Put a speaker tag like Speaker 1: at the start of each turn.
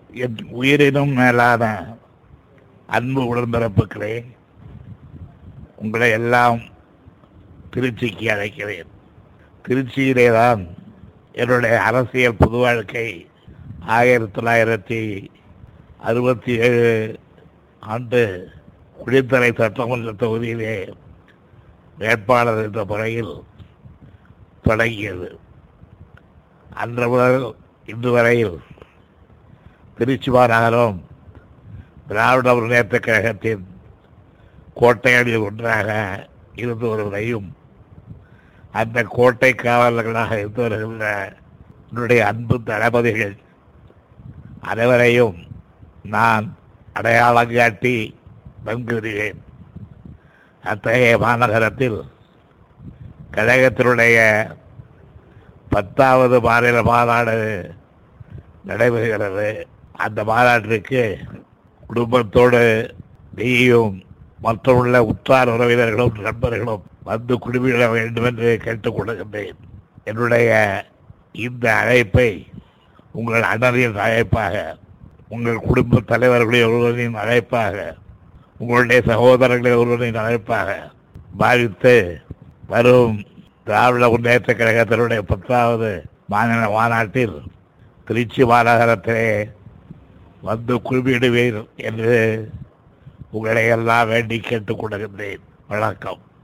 Speaker 1: என் உயிரினும் மேலான அன்பு உடன்பிறப்புகளே உங்களை எல்லாம் திருச்சிக்கு அழைக்கிறேன் திருச்சியிலே தான் என்னுடைய அரசியல் புது வாழ்க்கை ஆயிரத்தி தொள்ளாயிரத்தி அறுபத்தி ஏழு ஆண்டு குடித்தலை சட்டமன்ற தொகுதியிலே வேட்பாளர் என்ற முறையில் தொடங்கியது அன்று முதல் இன்று வரையில் திருச்சி மாநகரம் திராவிட முன்னேற்ற கழகத்தின் கோட்டைகளில் ஒன்றாக இருந்து வருவதையும் அந்த கோட்டை காவலர்களாக இருந்து வருகின்ற என்னுடைய அன்பு தளபதிகள் அனைவரையும் நான் அடையாளம் காட்டி நன்குகிறேன் அத்தகைய மாநகரத்தில் கழகத்தினுடைய பத்தாவது மாநில மாநாடு நடைபெறுகிறது அந்த மாநாட்டிற்கு குடும்பத்தோடு நீயும் மற்றுள்ள உற்றார் உறவினர்களும் நண்பர்களும் வந்து குடும்பிட வேண்டும் என்று கேட்டுக் கொள்கின்றேன் என்னுடைய இந்த அழைப்பை உங்கள் அண்ணனின் அழைப்பாக உங்கள் குடும்ப தலைவர்களின் ஒருவரின் அழைப்பாக உங்களுடைய சகோதரர்களின் ஒருவரின் அழைப்பாக பாவித்து வரும் திராவிட முன்னேற்ற கழகத்தினுடைய பத்தாவது மாநில மாநாட்டில் திருச்சி மாநகரத்திலே வந்து குழுமிடுவீர் என்று உங்களை எல்லாம் வேண்டி கேட்டுக் கொள்கின்றேன் வணக்கம்